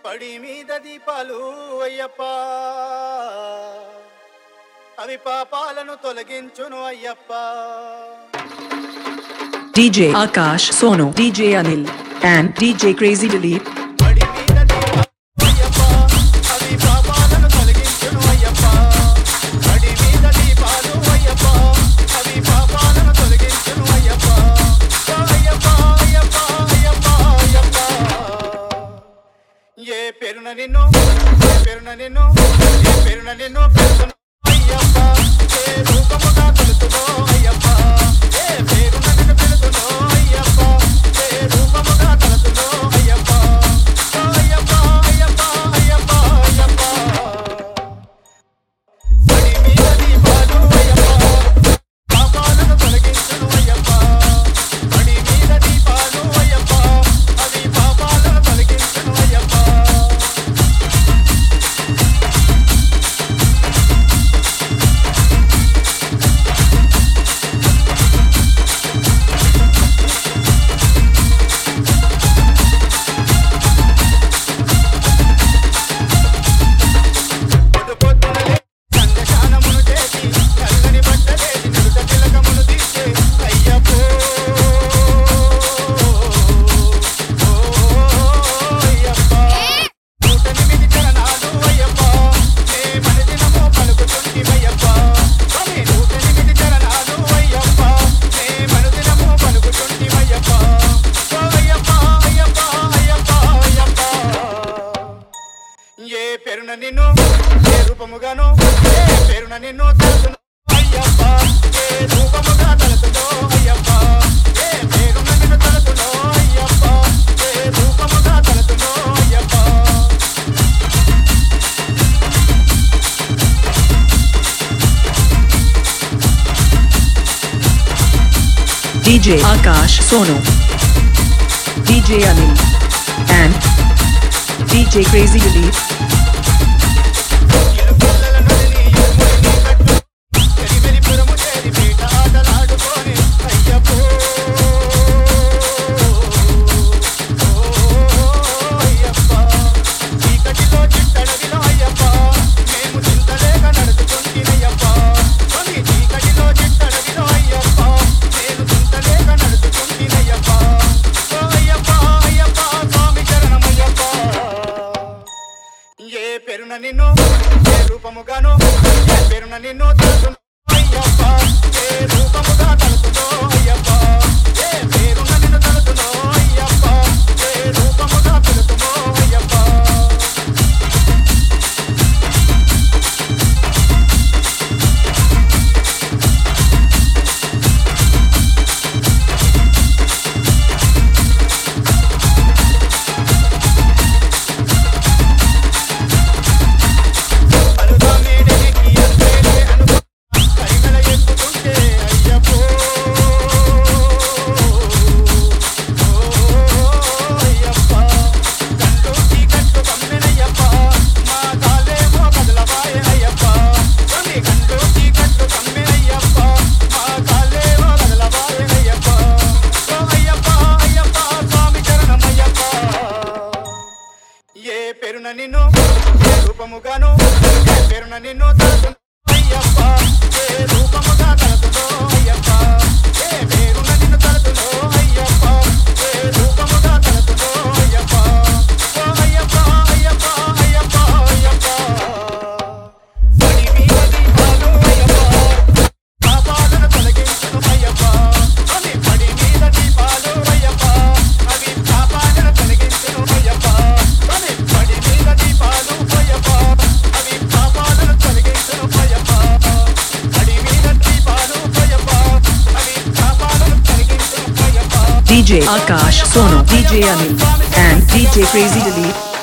పడి మీద దీపాలు అయ్యప్ప అవి పాపాలను తొలగించును Ayyappa DJ Akash Sonu, DJ Anil, and DJ Crazy Dilip. పడి మీద దీపాలు అయ్యప్ప అవి పాపాలను తొలగించును అయ్యప్ప పడి మీద దీపాలు అయ్యప్ప అవి పాపాలను తొలగించును అయ్యప్ప ఓ అయ్యప్ప అయ్యప్ప అయ్యప్ప అయ్యప్ప ఏ పేరున నిన్ను ఏ పేరున నిన్ను ఏ పేరున నిన్ను పెడుతున్నా అయ్యప్ప ఏ రూపముగా తెలుసుదో అయ్యప్ప ఏ పేరున నిన్ను పెడుతున్నో అయ్యప్ప ఏ రూపముగా తెలుసుదో అయ్యప్ప ఓ అయ్యప్ప అయ్యప్ప అయ్యప్ప అయ్యప్ప పడి మీద దీపాలు అయ్యప్ప పాపాలను తొలగించును అయ్యప్ప పడి మీద దీపాలు అయ్యప్ప అవి పాపాలను తొలగించును అయ్యప్ప పొద్దు పొద్దునలే సంగశానమును చేసి చల్లని బట్టలేసి నిలుత తిలకమును తీసే అయ్యప్పో ఓ అయ్యప్ప నూట ఎనిమిది చరణాలు అయ్యప్ప నే మనదినమో పలుకుతుంటివయ్యప్ప స్వామి నూట ఎనిమిది చరణాలు అయ్యప్ప నే మనదినమో పలుకుతుంటివయ్యప్ప ఓ అయ్యప్ప అయ్యప్ప అయ్యప్ప అయ్యప్ప ఏ పేరున నిన్ను ఏ రూపముగాను ఏ పేరున నిన్ను తలచును అయ్యప్ప ఏ రూపముగా తలచునో అయ్యప్ప ఏ పేరున నిన్ను తలచునో అయ్యప్ప ఏ రూపముగా తలచునో Ayyappa DJ Akash Sonu, DJ Anil, and DJ Crazy Dilip. ఇరుపుల్లలను వదిలి ఇరుముడిని కట్టు చెరిమెరిపురము చేరి పీట ఆటలాడుకోని అయ్యప్పో ఓ అయ్యప్ప చీకటిలో చిట్టడవిలో అయ్యప్ప మేము చింతలేక నడుచుకుంటినయ్యప్ప స్వామి చీకటిలో చిట్టడవిలో అయ్యప్ప నేను చింతలేక నడుచుకుంటినయ్యప్ప ఓ అయ్యప్ప అయ్యప్ప స్వామి చరణమయ్యప్ప ఏ పేరున నిన్ను ఏ రూపముగాను ఏ పేరున నిన్ను తలుచును అయ్యప్ప ఏ రూపముగా తలుచునో అయ్యప్ప ఏ పేరున నిన్ను తలుచునో అయ్యప్ప ఏ రూపముగా తలుచునో అయ్యప్ప అరుదామేడనికి అత్తేనే అనుకో కరిమల ఎక్కుతుంటే అయ్యప్పో ఓ అయ్యప్ప కండు చీకట్టు కమ్మెనయ్యప్ప మా కాలేమో కదలవాయే అయ్యప్ప స్వామి కండు చీకట్టు కమ్మెనయ్యప్ప మా కాలేమో కదలవాయే అయ్యప్ప ఓ అయ్యప్ప అయ్యప్ప స్వామి చరణమయ్యప్ప ఏ పేరున నిన్ను ఏ రూపముగాను ఏ పేరున నిన్ను తలచును అయ్యప్ప ఏ రూపముగా తలచునో అయ్యప్ప ఏ పేరున నిన్ను తలచునో అయ్యప్ప ఏ రూపముగా తలచునో అయ్యప్ప ఓ అయ్యప్ప అయ్యప్ప అయ్యప్ప అయ్యప్ప పడి మీద దీపాలు అయ్యప్ప పాపాలను తొలగించును అయ్యప్ప స్వామి పడి మీద దీపాలు అయ్యప్ప అవి పాపాలను తొలగించును అయ్యప్ప స్వామి పడి మీద దీపాలు అయ్యప్ప అవి పాపాలను తొలగించును అయ్యప్ప పడి మీద దీపాలు అయ్యప్ప అవి పాపాలను తొలగించును Ayyappa DJ Akash Sonu, DJ Anil, and DJ Crazy Dilip.